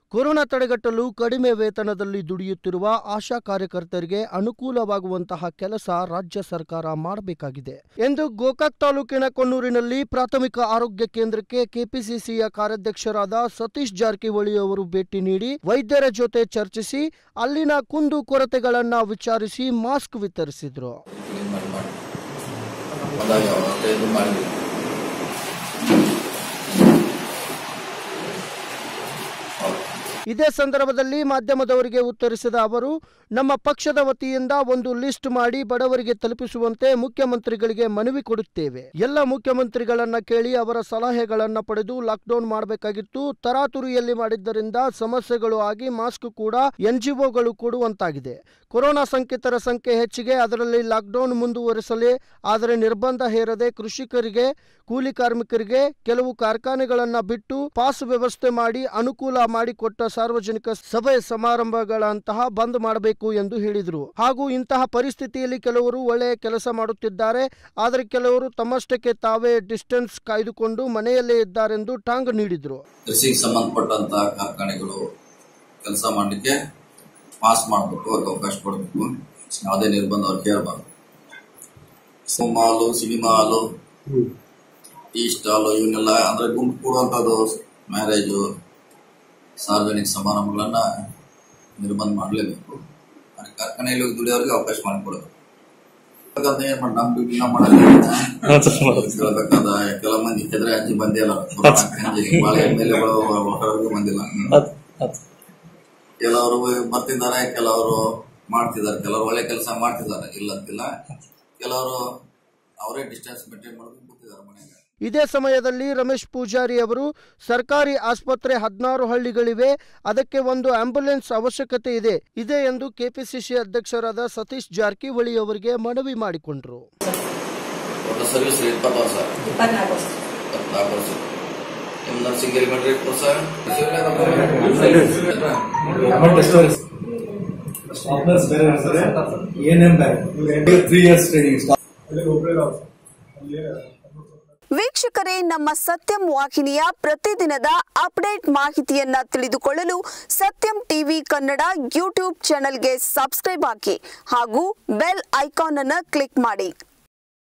corona ತಡೆಗಟ್ಟಲು ಕಡಿಮೆ ವೇತನದಲ್ಲಿ ದುಡಿಯುತ್ತಿರುವ ಆಶಾ ಕಾರ್ಯಕರ್ತರಿಗೆ ಅನುಕೂಲವಾಗುವಂತಹ ಕೆಲಸ ರಾಜ್ಯ ಸರ್ಕಾರ ಮಾಡಬೇಕಾಗಿದೆ ಎಂದು ಗೋಕಾಕ್ ತಾಲೂಕಿನ ಕೊಣ್ಣೂರಿನಲ್ಲಿ ಪ್ರಾಥಮಿಕ ಆರೋಗ್ಯ ಕೇಂದ್ರಕ್ಕೆ ಕೆಪಿಸಿಸಿಯ ಕಾರ್ಯಾಧ್ಯಕ್ಷರಾದ ಸತೀಶ್ ಜಾರಕಿಹೊಳಿ ಅವರು ಭೇಟಿ ನೀಡಿ ವೈದ್ಯರ ಜೊತೆ ಚರ್ಚಿಸಿ ಅಲ್ಲಿನ ಕುಂದು ಕೊರತೆಗಳನ್ನ ವಿಚಾರಿಸಿ ಮಾಸ್ಕ್ ವಿತರಿಸಿದ್ರು ಕ್ಲೀನ್ ಮಾಡಿ ಮಾಡಿ ಒಂದಾಗ್ಯಾವ ಅಷ್ಟೇ ಇದು ಮಾಡಿದ್ವಿ ಇದೇ ಸಂದರ್ಭದಲ್ಲಿ ಮಾಧ್ಯಮದವರಿಗೆ ಉತ್ತರಿಸಿದ ಅವರು ನಮ್ಮ ಪಕ್ಷದ ವತಿಯಿಂದ ಒಂದು ಲಿಸ್ಟ್ ಮಾಡಿ ಬಡವರಿಗೆ ತಲುಪಿಸುವಂತೆ ಮುಖ್ಯಮಂತ್ರಿಗಳಿಗೆ ಮನವಿ ಕೊಡುತ್ತೇವೆ ಎಲ್ಲ ಮುಖ್ಯಮಂತ್ರಿಗಳನ್ನ ಕೇಳಿ ಅವರ ಸಲಹೆಗಳನ್ನ ಪಡೆದು ಲಾಕ್ಡೌನ್ ಮಾಡಬೇಕಾಗಿತ್ತು ತರಾತುರಿಯಲ್ಲಿ ಮಾಡಿದ್ದರಿಂದ ಸಮಸ್ಯೆಗಳು ಆಗಿ ಮಾಸ್ಕ್ ಕೂಡ ಎನ್ಜಿಒಗಳು ಕೊಡುವಂತಾಗಿದೆ ಕೊರೋನಾ ಸಂಕಿತರ ಸಂಖ್ಯೆ ಹೆಚ್ಚಿಗೆ ಅದರಲ್ಲಿ ಲಾಕ್ಡೌನ್ ಮುಂದುವರಿಸಲಿ ಆದರೆ ನಿರ್ಬಂಧ ಹೇರದೆ ಕೃಷಿಕರಿಗೆ ಕೂಲಿ ಕಾರ್ಮಿಕರಿಗೆ ಕೆಲವು ಕಾರ್ಖಾನೆಗಳನ್ನ ಬಿಟ್ಟು ಪಾಸ್ ವ್ಯವಸ್ಥೆ ಮಾಡಿ ಅನುಕೂಲ ಮಾಡಿಕೊಟ್ಟ ಸಾರ್ವಜನಿಕ ಸಭೆ ಸಮಾರಂಭಗಳಂತಹ ಬಂದ್ ಮಾಡಬೇಕು ಎಂದು ಹೇಳಿದರು ಹಾಗೂ ಇಂತಹ ಪರಿಸ್ಥಿತಿಯಲ್ಲಿ ಕೆಲವರು ಒಳ್ಳೆಯ ಕೆಲಸ ಮಾಡುತ್ತಿದ್ದಾರೆ ಆದರೆ ಕೆಲವರು ತಮ್ಮಷ್ಟಕ್ಕೆ ತಾವೇ ಡಿಸ್ಟೆನ್ಸ್ ಕಾಯ್ದುಕೊಂಡು ಮನೆಯಲ್ಲೇ ಇದ್ದಾರೆಂದು ಟಾಂಗ್ ನೀಡಿದರು ಕೃಷಿಗೆ ಸಂಬಂಧಪಟ್ಟಂತ ಕಾರ್ಖಾನೆಗಳು ಕೆಲಸ ಮಾಡಲಿಕ್ಕೆ ಪಾಸ್ ಮಾಡಬೇಕು ಅವ್ರಿಗೆ ಅವಕಾಶ ಕೊಡಬೇಕು ಯಾವುದೇ ನಿರ್ಬಂಧ ಅವ್ರು ಕೇಳಬಾರ್ದು ಸಿನಿಮಾ ಹಾಲು ಸಿನಿಮಾ ಹಾಲು ಟೀ ಸ್ಟಾಲು ಇವನ್ನೆಲ್ಲ ಅಂದ್ರೆ ಗುಂಪು ಕೂಡುವಂಥದ್ದು ಮ್ಯಾರೇಜು ಸಾರ್ವಜನಿಕ ಸಮಾರಂಭಗಳನ್ನ ನಿರ್ಬಂಧ ಮಾಡಲೇಬೇಕು ಆದರೆ ಕಾರ್ಖಾನೆಯಲ್ಲಿ ಹೋಗಿ ದುಡಿಯೋರಿಗೆ ಅವಕಾಶ ಮಾಡಿಕೊಡಬೇಕು ಹಾಗಾದ್ರೆ ಏನ್ ಮಾಡಿ ನಮ್ ಡ್ಯೂಟಿ ನಾವು ಮಾಡಲ್ಲ ಕೇಳಬೇಕಾದ ಕೆಲ ಮಂದಿ ಹೆದ್ರೆ ಹಂಚಿ ಬಂದಿಲ್ಲ ಭಾಳ ಎಮ್ ಎಲ್ ಎಗಳು ಬಂದಿಲ್ಲ ಕೆಲವರು ಬರ್ತಿದ್ದಾರೆ ಕೆಲವರು ಮಾಡ್ತಿದ್ದಾರೆ ಕೆಲವರು ಒಳ್ಳೆ ಕೆಲಸ ಮಾಡ್ತಿದ್ದಾರೆ ಇಲ್ಲ ಅಂತಿಲ್ಲ ಕೆಲವರು ಅವರೇ ಡಿಸ್ಟೆನ್ಸ್ ಮೇಂಟೈನ್ ಮಾಡೋದು ಕೂತಿದ್ದಾರೆ ಮನೆಗೆ ಇದೇ ಸಮಯದಲ್ಲಿ ರಮೇಶ್ ಪೂಜಾರಿ ಅವರು ಸರ್ಕಾರಿ ಆಸ್ಪತ್ರೆ ಹದಿನಾರು ಹಳ್ಳಿಗಳಿವೆ ಅದಕ್ಕೆ ಒಂದು ಆಂಬ್ಯುಲೆನ್ಸ್ ಅವಶ್ಯಕತೆ ಇದೆ ಇದೆ ಎಂದು ಕೆಪಿಸಿಸಿ ಅಧ್ಯಕ್ಷರಾದ ಸತೀಶ್ ಜಾರಕಿಹೊಳಿ ಅವರಿಗೆ ಮನವಿ ಮಾಡಿಕೊಂಡರು ಒಟ್ಟು ಸರ್ವಿಸ್ ಇಪ್ಪತ್ತು ವರ್ಷ ಇಪ್ಪತ್ನಾಲ್ಕು ವರ್ಷ ಇಪ್ಪತ್ನಾಲ್ಕು ವರ್ಷ ನಿಮ್ಮ ನರ್ಸಿಂಗ್ ಎಲಿಮೆಂಟ್ರಿ ಕೋರ್ಸ್ ಸ್ಟಾಪ್ನರ್ಸ್ ಬೇರೆ ಇರ್ತಾರೆ ಏನೇನ್ ಬೇರೆ ತ್ರೀ ಇಯರ್ಸ್ ಟ್ರೈನಿಂಗ್ ವೀಕ್ಷಕರೇ ನಮ್ಮ ಸತ್ಯಂ ವಾಹಿನಿಯ ಪ್ರತಿದಿನದ ಅಪ್ಡೇಟ್ ಮಾಹಿತಿಯನ್ನ ತಿಳಿದುಕೊಳ್ಳಲು ಸತ್ಯಂ ಟಿವಿ ಕನ್ನಡ ಯೂಟ್ಯೂಬ್ ಚಾನೆಲ್ಗೆ ಸಬ್ಸ್ಕ್ರೈಬ್ ಹಾಕಿ ಹಾಗೂ ಬೆಲ್ ಐಕಾನ್ ಅನ್ನು ಕ್ಲಿಕ್ ಮಾಡಿ